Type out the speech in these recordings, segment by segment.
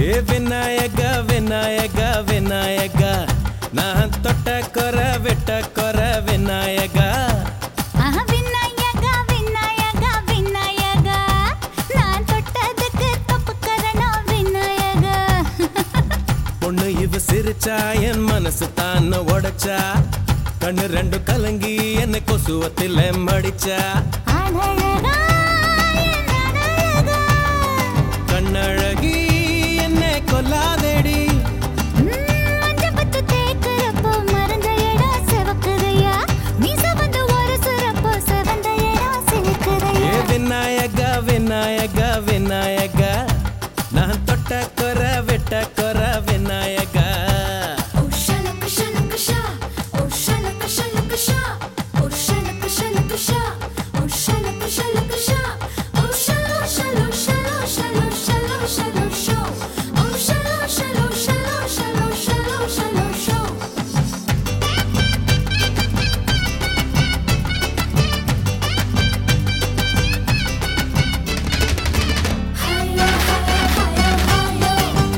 ஏ விநாயக விநாயக விநாயக நான் தொட்ட கொர வெட்ட கொர விநாயக ஆஹா, விநாயகா, விநாயகா, விநாயகா. நான் தொட்டதுக்கு தப்புக்கரணம் விநாயகா. பொண்ணு இவ சிரிச்சா என் மனசு தான் உடைச்சா கண்ணு ரெண்டு கலங்கி என்னை கொசுவத்தில் மடிச்சா அழகா, என் அழகா. கண்ணழகி என்னை கொல்லாதேடி ம், மஞ்சள் பத்து தேய்க்கிறப்போ மறந்த இடம் சிவக்குதையா. மீச வந்து ஒரு சுரப்போ சிவந்த இடம் ஏ சிலுக்குதையா. விநாயக விநாயக விநாயக நான் தொட்ட கொர வெட்ட கொர Vinayaka Oh, shalaka, shalaka, sha. Oh, shalaka, shalaka, sha. Oh, shalaka, shalaka, sha. Oh, shalaka, shalaka, sha. Oh, shallow, shallow, shallow, shallow, shallow, shallow, show. Oh, shallow, shallow, shallow, shallow, shallow, shallow, show. Hiya, hiya, hiya, hiya.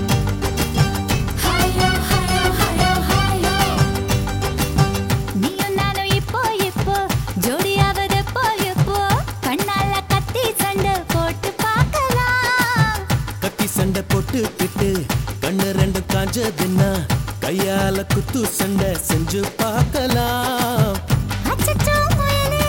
Hiya, hiya, hiya, hiya. நீயும் நானும் இப்போ இப்போ ஜோடியாவது எப்போ எப்போ கண்ணால கத்தி சண்டை போட்டு பார்க்கலாம் கத்தி சண்டை போட்டுக்கிட்டு கண்ணு ரெண்டு காஞ்சதுன்னா கையால குத்து சண்டை செஞ்சு பார்க்கலாம் அச்சச்சோ முயலே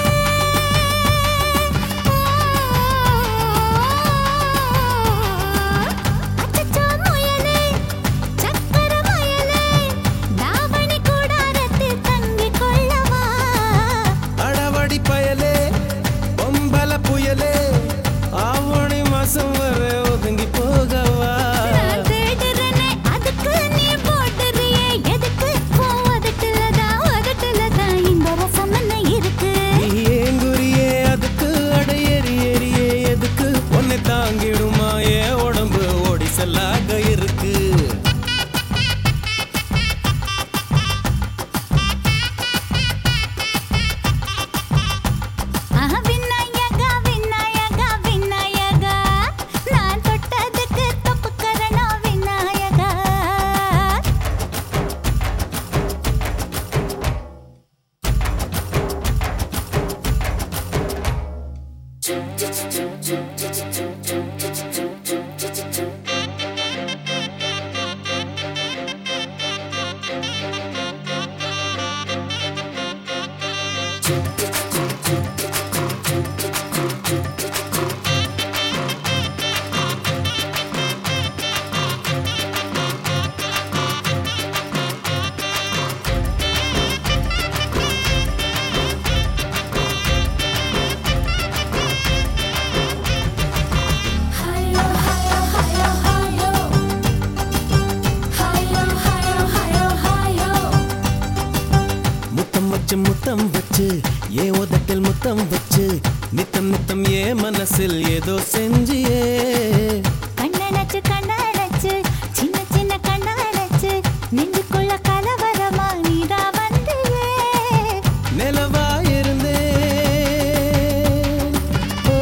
அச்சச்சோ முயலே சக்கர முயலே தாவணி கூடாரத்தில் தங்கிக் கொள்ளவா அடவடி பயலே பொம்பல புயலே ஆவணி மாசம் வர ஒதுங்கி போகவா நான் தேடுறேனே, அதுக்கு நீ போடுறியே எதுக்கு உன் உதட்டுலதான், உதட்டுலதான் இந்த ரசம் என்ன இருக்கு நீ ஏங்குறியே அதுக்கு அடையறி எறியே எதுக்கு உன்னை தாங்கிடுமா ஏன் உடம்பு ஓடி செல்லாக இருக்கு ஆஹா, விநாயகா, விநாயகா, விநாயகா. நான் தொட்டதுக்கு தப்புக்கரணம் Vinayaka Hayo, hayo, hayo, hayo. Hayo, hayo, hayo, hayo. முத்தம் வச்சு முத்தம் வச்சு ஏ உதட்டில் முத்தம் வச்சு நித்தம் நித்தம் ஏ மனசில் ஏதோ செஞ்சியே கண்ணனச்சு கண்ணனச்சு சின்ன சின்ன கண்ணனச்சு நெஞ்சுக்குள்ள கலவரமா நீதா வந்தியே நிலவா இருந்தே ஓ,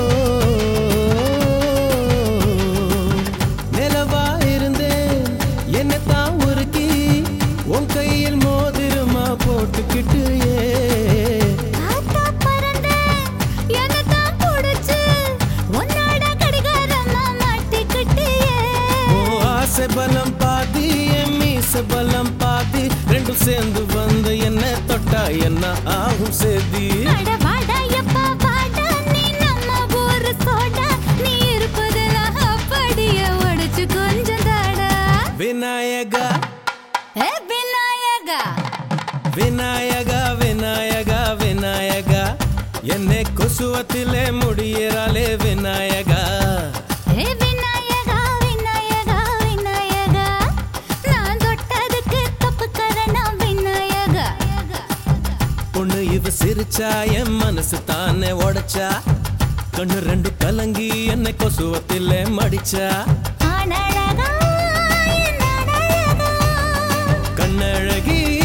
நிலவா இருந்தேன் என்னத்தான் உருக்கி உன் கையில் மோதிரமா போட்டுக்கிட்டு ஏ காத்தா பறந்தேன் என்னதான் புடிச்சு உன்னோட கடிகாரமா மாட்டிக்கிட்டியே ஓ ஆசை பலம் பாதி என் மீச பலம் பாதி ரெண்டும் சேர்ந்து வந்து என்ன தொட்டா என்ன ஆகும் சேதி அட வாடா எப்பா வாடா நீ நம்ம ஊரு சோடா நீ இருப்பதெல்லாம் அப்படியே உடைச்சு கொஞ்சம் தாடா விநாயகா ஏ விநாயகா விநாயகா விநாயகா விநாயகா என்னை கொசுவத்திலே முடியறாளே விநாயகா ஏ விநாயகா விநாயகா விநாயகா நான் தொட்டதுக்கு தப்பு கரணம் விநாயகா பொண்ணு இவ சிரிச்சா என் மனசு தானே உடைச்சா கண்ணு ரெண்டு கலங்கி என்னை கொசுவத்திலே மடிச்சா ஆனழகா என் அழகா கண்ணழகி